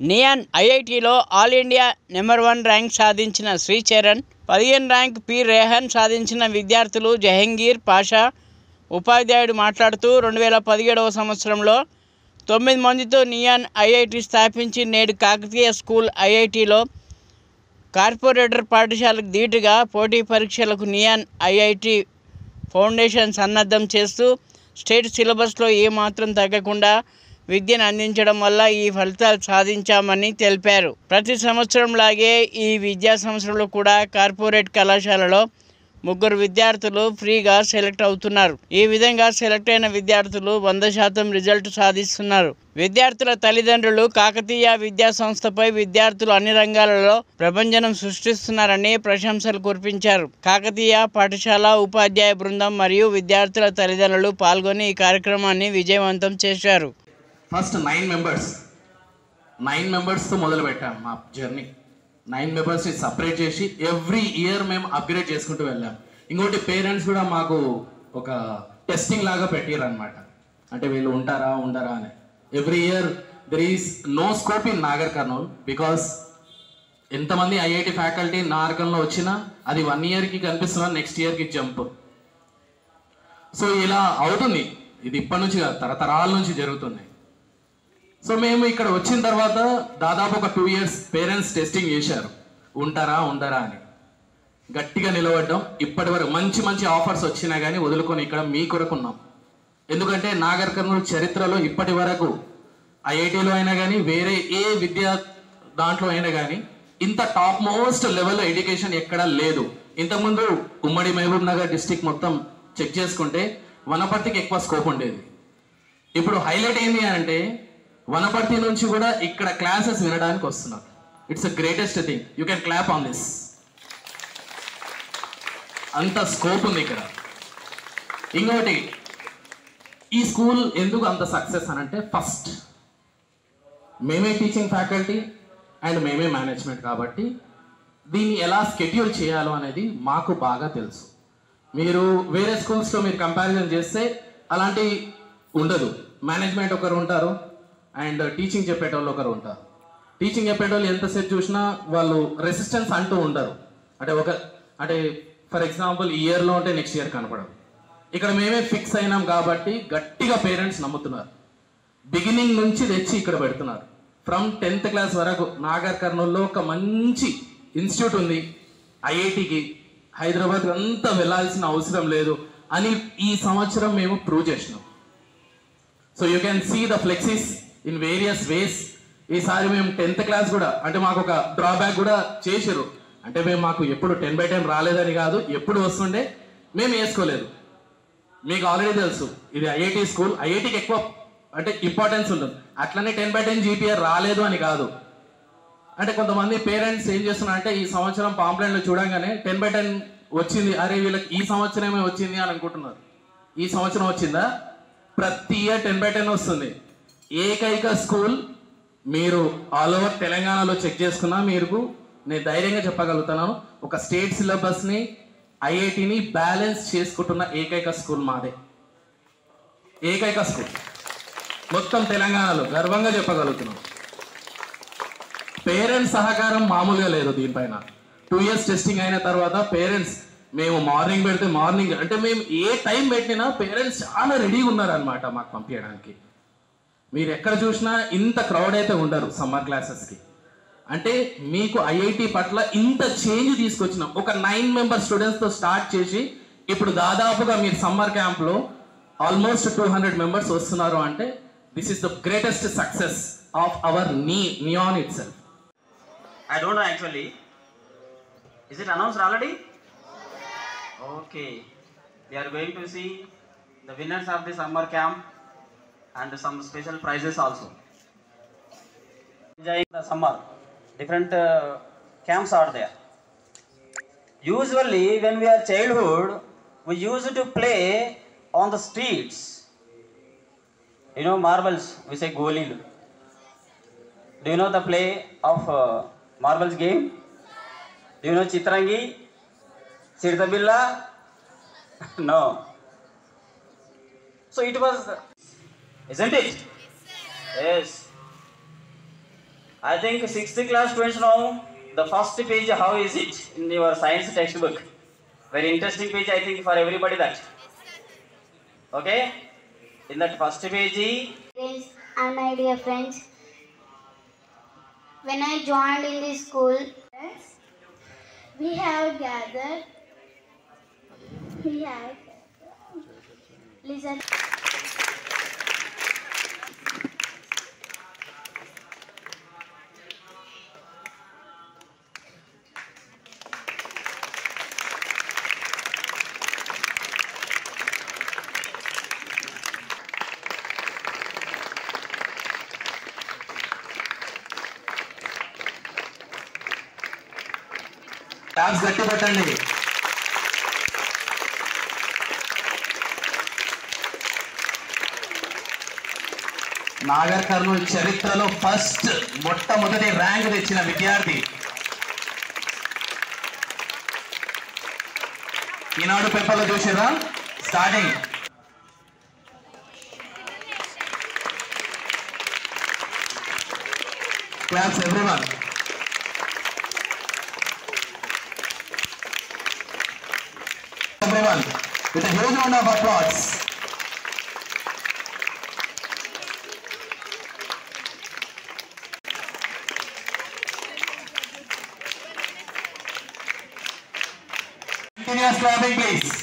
Neon ఐఐటిలో all India number one rank సాధించిన శ్రీచరణ్ పదిహేను ర్యాంక్ పి రేహన్ సాధించిన విద్యార్థులు జహంగీర్ పాషా ఉపాధ్యాయుడు మాట్లాడుతూ రెండు వేల పదిహేడవ సంవత్సరంలో తొమ్మిది మందితో నియాన్ ఐఐటి స్థాపించి నేడు కాకతీయ స్కూల్ ఐఐటిలో కార్పొరేటర్ పాఠశాలకు ధీటుగా పోటీ పరీక్షలకు నియాన్ ఐఐటి ఫౌండేషన్ సన్నద్ధం చేస్తూ స్టేట్ సిలబస్లో ఏమాత్రం తగ్గకుండా విద్యను అందించడం వల్ల ఈ ఫలితాలు సాధించామని తెలిపారు ప్రతి సంవత్సరంలాగే ఈ విద్యా సంవత్సరంలో కూడా కార్పొరేట్ కళాశాలలో ముగ్గురు విద్యార్థులు ఫ్రీగా సెలెక్ట్ అవుతున్నారు ఈ విధంగా సెలెక్ట్ అయిన విద్యార్థులు వంద శాతం రిజల్ట్ సాధిస్తున్నారు విద్యార్థుల తల్లిదండ్రులు కాకతీయ విద్యా సంస్థపై విద్యార్థులు అన్ని రంగాలలో ప్రభంజనం సృష్టిస్తున్నారని ప్రశంసలు కురిపించారు కాకతీయ పాఠశాల ఉపాధ్యాయ బృందం మరియు విద్యార్థుల తల్లిదండ్రులు పాల్గొని ఈ కార్యక్రమాన్ని విజయవంతం చేశారు ఫస్ట్ నైన్ మెంబర్స్ నైన్ మెంబర్స్తో మొదలు పెట్టాం మా జర్నీ నైన్ మెంబర్స్ని సపరేట్ చేసి ఎవ్రీ ఇయర్ మేము అప్గ్రేడ్ చేసుకుంటూ వెళ్ళాం ఇంకోటి పేరెంట్స్ కూడా మాకు ఒక టెస్టింగ్ లాగా పెట్టారు అనమాట అంటే వీళ్ళు ఉంటారా ఉండరా అని every year there is no scope in Nagar Kurnool because ఎంతమంది ఐఐటి ఫ్యాకల్టీ నాగర్కర్నూల్లో వచ్చినా అది వన్ ఇయర్కి కనిపిస్తున్నా నెక్స్ట్ ఇయర్కి జంప్ సో ఇలా అవుతుంది ఇది ఇప్పటి నుంచి కాదు తరతరాల నుంచి జరుగుతుంది సో మేము ఇక్కడ వచ్చిన తర్వాత దాదాపు ఒక టూ ఇయర్స్ పేరెంట్స్ టెస్టింగ్ చేశారు ఉంటారా ఉండరా అని గట్టిగా నిలబడ్డాం ఇప్పటి వరకు మంచి మంచి ఆఫర్స్ వచ్చినా కానీ వదులుకొని ఇక్కడ మీ కొరకు ఉన్నాం ఎందుకంటే నాగర్ కర్నూలు చరిత్రలో ఇప్పటి వరకు ఐఐటిలో అయినా కానీ వేరే ఏ విద్యా దాంట్లో అయినా కానీ ఇంత టాప్ మోస్ట్ లెవెల్లో ఎడ్యుకేషన్ ఎక్కడా లేదు ఇంతకుముందు ఉమ్మడి మహబూబ్ నగర్ డిస్టిక్ మొత్తం చెక్ చేసుకుంటే వనపర్తికి ఎక్కువ స్కోప్ ఉండేది ఇప్పుడు హైలైట్ ఏంటి అంటే వనపర్తి నుంచి కూడా ఇక్కడ క్లాసెస్ వినడానికి వస్తున్నారు it's a greatest thing you can clap on this అంత స్కోప్ ఉంది ఇక్కడ ఇంకోటి ఈ స్కూల్ ఎందుకు అంత సక్సెస్ అని అంటే ఫస్ట్ మేమే టీచింగ్ ఫ్యాకల్టీ అండ్ మేమే మేనేజ్మెంట్ కాబట్టి దీన్ని ఎలా స్కెడ్యూల్ చేయాలో అనేది మాకు బాగా తెలుసు మీరు వేరే స్కూల్స్లో మీరు కంపారిజన్ చేస్తే అలాంటి ఉండదు మేనేజ్మెంట్ ఒకరు ఉంటారు అండ్ టీచింగ్ చెప్పేటోళ్ళు ఒకరు ఉంటారు టీచింగ్ చెప్పేటోళ్ళు ఎంతసేపు చూసినా వాళ్ళు రెసిస్టెన్స్ అంటూ ఉండరు అంటే ఒక అంటే ఫర్ ఎగ్జాంపుల్ ఈ ఇయర్లో ఉంటే నెక్స్ట్ ఇయర్ కనపడదు ఇక్కడ మేమే ఫిక్స్ అయినాం కాబట్టి గట్టిగా పేరెంట్స్ నమ్ముతున్నారు బిగినింగ్ నుంచి తెచ్చి ఇక్కడ పెడుతున్నారు ఫ్రమ్ టెన్త్ క్లాస్ వరకు నాగర్ కర్నూల్లో ఒక మంచి ఇన్స్టిట్యూట్ ఉంది ఐఐటికి హైదరాబాద్ అంతా వెళ్ళాల్సిన అవసరం లేదు అని ఈ సంవత్సరం మేము ప్రూవ్ చేసినాం so you can see the flexes in various ways ఈసారి మేము టెన్త్ క్లాస్ కూడా అంటే మాకు ఒక డ్రాబ్యాక్ కూడా చేసారు అంటే మేము మాకు ఎప్పుడు టెన్ బై టెన్ రాలేదని కాదు ఎప్పుడు వస్తుండే మేము వేసుకోలేదు మీకు ఆల్రెడీ తెలుసు ఇది ఐఐటి స్కూల్ ఐఐటికి ఎక్కువ అంటే ఇంపార్టెన్స్ ఉంటుంది అట్లనే టెన్ బై టెన్ జీపీఆర్ రాలేదు అని కాదు అంటే కొంతమంది పేరెంట్స్ ఏం చేస్తున్నారు అంటే ఈ సంవత్సరం పాంప్లెంట్లు చూడంగానే టెన్ బై టెన్ వచ్చింది అరే వీళ్ళకి ఈ సంవత్సరమే వచ్చింది అని అనుకుంటున్నారు ఈ సంవత్సరం వచ్చిందా ప్రతి ఇయర్ టెన్ బై టెన్ వస్తుంది ఏకైక స్కూల్ మీరు ఆల్ ఓవర్ తెలంగాణలో చెక్ చేసుకున్నా మీరు నేను ధైర్యంగా చెప్పగలుగుతున్నాను ఒక స్టేట్ సిలబస్ని ఐఐటిని బ్యాలెన్స్ చేసుకుంటున్న ఏకైక స్కూల్ మాదే ఏకైక స్కూల్ మొత్తం తెలంగాణలో గర్వంగా చెప్పగలుగుతున్నాం పేరెంట్స్ సహకారం మామూలుగా లేదు దీనిపైన టూ ఇయర్స్ టెస్టింగ్ అయిన తర్వాత పేరెంట్స్ మేము మార్నింగ్ పెడితే మార్నింగ్ అంటే మేము ఏ టైం పెట్టినా పేరెంట్స్ చాలా రెడీగా ఉన్నారనమాట మాకు పంపించడానికి మీరు ఎక్కడ చూసినా ఇంత క్రౌడ్ అయితే ఉండరు సమ్మర్ క్లాసెస్కి అంటే మీకు ఐఐటి పట్ల ఇంత చేంజ్ తీసుకొచ్చినాం ఒక నైన్ మెంబర్ స్టూడెంట్స్తో స్టార్ట్ చేసి ఇప్పుడు దాదాపుగా మీరు సమ్మర్ క్యాంప్లో ఆల్మోస్ట్ టూ హండ్రెడ్ మెంబర్స్ వస్తున్నారు అంటే this is the greatest success of our నీ Neon itself I don't know actually. Is it announced already? Okay. We are going to see the winners of the summer camp and some special prizes also. Enjoying the summer. Different uh, camps are there. Usually when we are childhood, we used to play on the streets. You know marbles, we say golilu. Do you know the play of uh, marbles game? Do you know Chitrangi? Sirdabilla? no. So it was, isn't it? Yes. I think sixth class students know the first page, how is it in your science textbook? Very interesting page, I think, for everybody that. Okay? In that first page, Friends and my dear friends, when I joined in the school, we have gathered, we have listen. ట్యాబ్స్ గట్టి పెట్టండి నాగర్ కర్నూలు చరిత్రలో first మొట్టమొదటి rank తెచ్చిన విద్యార్థి ఈనాడు పేపర్లో చూసారా starting class everyone everyone with a huge round of applause. Continuous clapping, please.